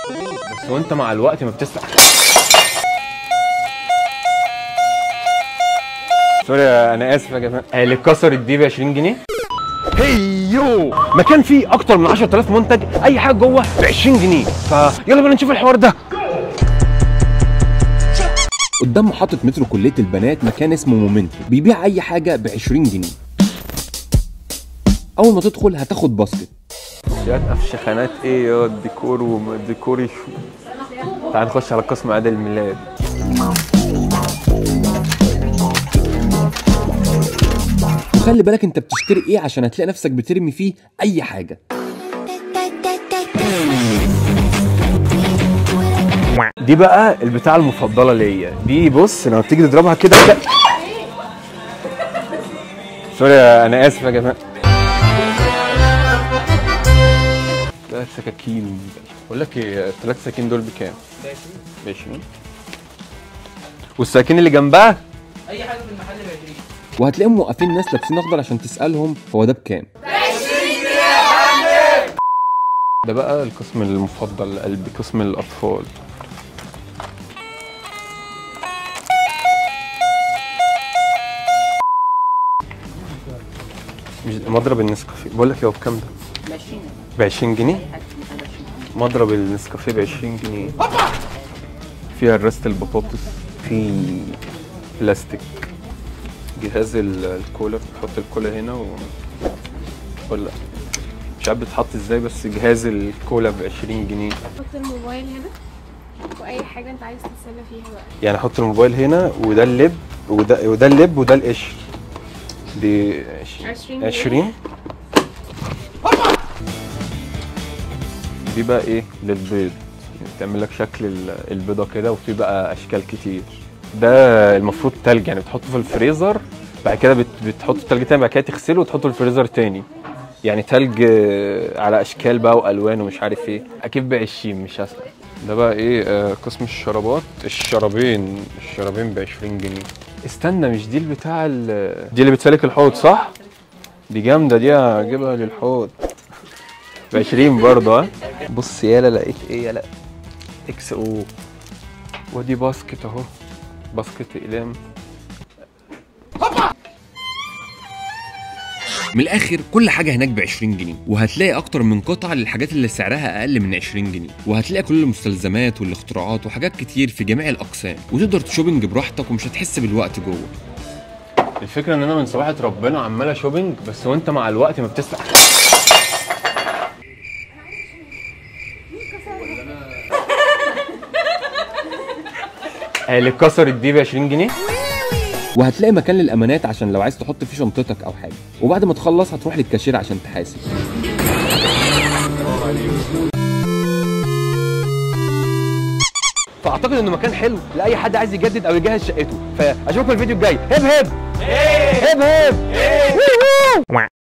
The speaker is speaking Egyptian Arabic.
بس وانت مع الوقت ما بتسمع سوري انا اسف يا جماعه آه، اللي اتكسرت دي ب 20 جنيه هيو مكان فيه اكتر من 10000 منتج اي حاجه جوه ب 20 جنيه فيلا بينا نشوف الحوار ده قدام محطة مترو كلية البنات مكان اسمه مومنتو بيبيع أي حاجة ب 20 جنيه أول ما تدخل هتاخد باسكت يا افشخانات ايه يا الديكور والديكور شو تعال نخش على قسم عيد الميلاد وخلي بالك أنت بتشتري إيه عشان هتلاقي نفسك بترمي فيه أي حاجة دي بقى البتاعة المفضلة ليا دي بص لما بتيجي تضربها كده كده سوري انا اسف يا جماعة ثلاث سكاكين بقول لك ايه الثلاث سكاكين دول بكام؟ ب 20 والسكاكين اللي جنبها وهتلاقيهم موقفين ناس لابسين أخضر عشان تسألهم هو ده بكام ده بقى القسم المفضل لقلبي قسم الاطفال مش مضرب النسكافيه بقول لك هو بكام ده؟ ب 20 جنيه مضرب النسكافيه ب 20 جنيه فيها رست البطاطس في بلاستيك جهاز ال- الكولا بتحط الكولا هنا و... ولا مش عارف بتحط ازاي بس جهاز الكولا ب 20 جنيه حط الموبايل هنا واي حاجه انت عايز تتسلى فيها بقى يعني احط الموبايل هنا وده اللب وده وده اللب وده القشر دي 20 جنيه. 20 دي بقى ايه للبيض تعمل لك شكل ال- البيضه كده وفي بقى اشكال كتير ده المفروض تلج يعني بتحطه في الفريزر بعد كده بت- بتحط التلج تاني بعد كده تغسله وتحطه في الفريزر تاني يعني تلج آه، على اشكال بقى والوان ومش عارف ايه اكيد ب 20 مش هسأل ده بقى ايه آه، قسم الشرابات الشرابين الشرابين ب 20 جنيه استنى مش دي البتاع ال- دي اللي بتسلك الحوض صح؟ دي جامده دي هجيبها للحوض ب 20 برضه ها بص يالا لقيت ايه يالا اكس او ودي باسكت اهو باسكت اقلام من الاخر كل حاجه هناك ب 20 جنيه وهتلاقي اكتر من قطعه للحاجات اللي سعرها اقل من 20 جنيه وهتلاقي كل المستلزمات والاختراعات وحاجات كتير في جميع الاقسام وتقدر تشوبنج براحتك ومش هتحس بالوقت جوه الفكره ان انا من صباحه ربنا عماله شوبينج بس وانت مع الوقت ما بتسمع اللي اتكسرت دي ب 20 جنيه وهتلاقي مكان للامانات عشان لو عايز تحط فيه شنطتك او حاجه وبعد ما تخلص هتروح للكاشير عشان تحاسب فاعتقد انه مكان حلو لاي حد عايز يجدد او يجهز شقته فاشوفكم الفيديو الجاي هب هب هب هب